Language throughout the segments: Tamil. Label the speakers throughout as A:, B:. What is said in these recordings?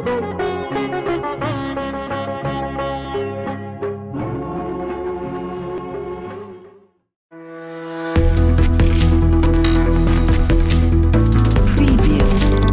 A: Preview.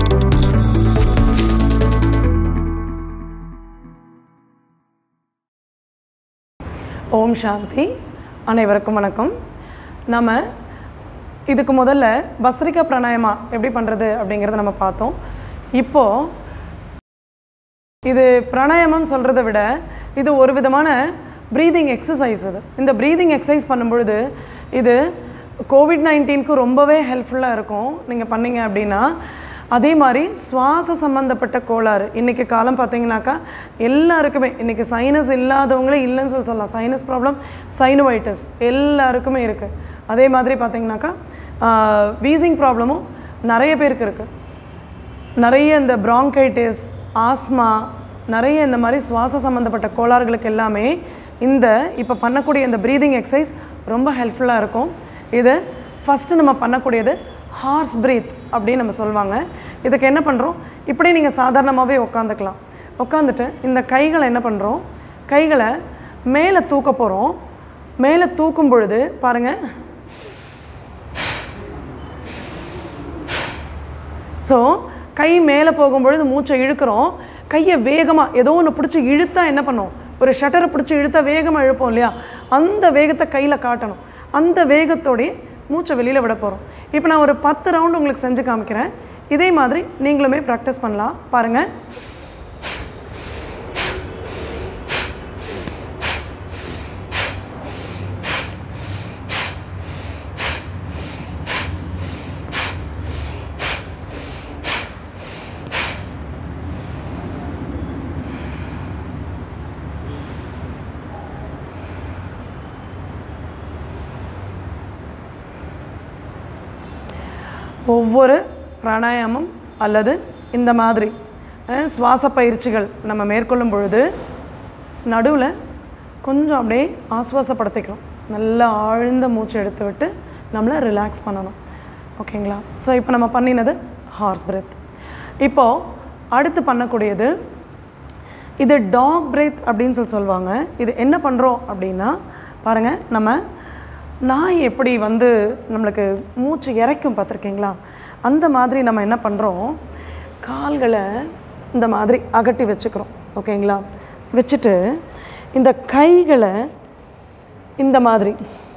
B: ஓம் சாந்தி அனைவருக்கும் வணக்கம் நம்ம இதுக்கு முதல்ல பஸ்திரிகா பிராணாயமா எப்படி பண்ணுறது அப்படிங்கிறத நம்ம பார்த்தோம் இப்போது இது பிராணாயாமம் சொல்கிறத விட இது ஒரு விதமான ப்ரீதிங் எக்ஸசைஸ் இது இந்த ப்ரீதிங் எக்ஸசைஸ் பண்ணும்பொழுது இது கோவிட் நைன்டீனுக்கு ரொம்பவே ஹெல்ப்ஃபுல்லாக இருக்கும் நீங்கள் பண்ணீங்க அப்படின்னா அதே மாதிரி சுவாச சம்மந்தப்பட்ட கோளாறு இன்றைக்கி காலம் பார்த்தீங்கன்னாக்கா எல்லாருக்குமே இன்றைக்கி சைனஸ் இல்லாதவங்களே இல்லைன்னு சொல்லி சொல்லலாம் சைனஸ் ப்ராப்ளம் சைனோவைட்டிஸ் எல்லாருக்குமே இருக்குது அதே மாதிரி பார்த்தீங்கன்னாக்கா வீசிங் ப்ராப்ளமும் நிறைய பேருக்கு இருக்குது நிறைய இந்த ப்ராங்கைட்டிஸ் ஆஸ்மா நிறைய இந்த மாதிரி சுவாச சம்மந்தப்பட்ட கோளாறுகளுக்கு எல்லாமே இந்த இப்போ பண்ணக்கூடிய இந்த ப்ரீதிங் எக்ஸசைஸ் ரொம்ப ஹெல்ப்ஃபுல்லாக இருக்கும் இது ஃபஸ்ட்டு நம்ம பண்ணக்கூடியது ஹார்ஸ் பிரீத் அப்படின்னு நம்ம சொல்லுவாங்க இதுக்கு என்ன பண்ணுறோம் இப்படி நீங்கள் சாதாரணமாகவே உட்காந்துக்கலாம் உட்காந்துட்டு இந்த கைகளை என்ன பண்ணுறோம் கைகளை மேலே தூக்க போகிறோம் மேலே தூக்கும் பொழுது பாருங்கள் ஸோ கை மேலே போகும்பொழுது மூச்சை இழுக்கிறோம் கையை வேகமாக ஏதோ ஒன்று பிடிச்சி இழுத்தா என்ன பண்ணும் ஒரு ஷட்டரை பிடிச்சி இழுத்தா வேகமாக இழுப்போம் இல்லையா அந்த வேகத்தை கையில் காட்டணும் அந்த வேகத்தோடயே மூச்சை வெளியில் விட போகிறோம் இப்போ நான் ஒரு பத்து ரவுண்ட் உங்களுக்கு செஞ்சு காமிக்கிறேன் இதே மாதிரி நீங்களுமே ப்ராக்டிஸ் பண்ணலாம் பாருங்கள் ஒவ்வொரு பிராணாயாமம் அல்லது இந்த மாதிரி அஹ், சுவாச பயிற்சிகள் நம்ம மேற்கொள்ளும் பொழுது நடுவில் கொஞ்சம் அப்படியே ஆசுவாசப்படுத்திக்கிறோம் நல்லா ஆழ்ந்த மூச்சு எடுத்து விட்டு நம்மளை ரிலாக்ஸ் பண்ணணும் ஓகேங்களா ஸோ இப்போ நம்ம பண்ணினது ஹார்ஸ் பிரெத் இப்போது அடுத்து பண்ணக்கூடியது இது டாக் பிரேத் அப்படின்னு சொல்லி சொல்லுவாங்க இது என்ன பண்ணுறோம் அப்படின்னா பாருங்கள் நம்ம நாய் எப்படி வந்து நம்மளுக்கு மூச்சு இறைக்கும் பார்த்துருக்கீங்களா அந்த மாதிரி நம்ம என்ன பண்ணுறோம் கால்களை இந்த மாதிரி அகட்டி வச்சுக்கிறோம் ஓகேங்களா வச்சுட்டு இந்த கைகளை இந்த மாதிரி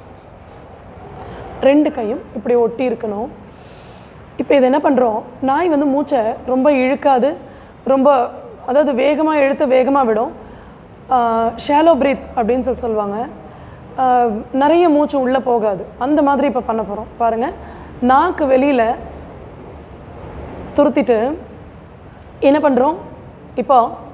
B: ரெண்டு கையும் இப்படி ஒட்டி இருக்கணும் இப்போ இது என்ன பண்ணுறோம் நாய் வந்து மூச்சை ரொம்ப இழுக்காது ரொம்ப அதாவது வேகமாக இழுத்து வேகமாக விடும் ஷாலோ பிரீத் அப்படின்னு சொல்லி சொல்லுவாங்க ஆஹ், நிறைய மூச்சு உள்ளே போகாது அந்த மாதிரி இப்போ பண்ண போகிறோம் பாருங்கள் நாக்கு வெளியில் துருத்திட்டு என்ன பண்ணுறோம் இப்போ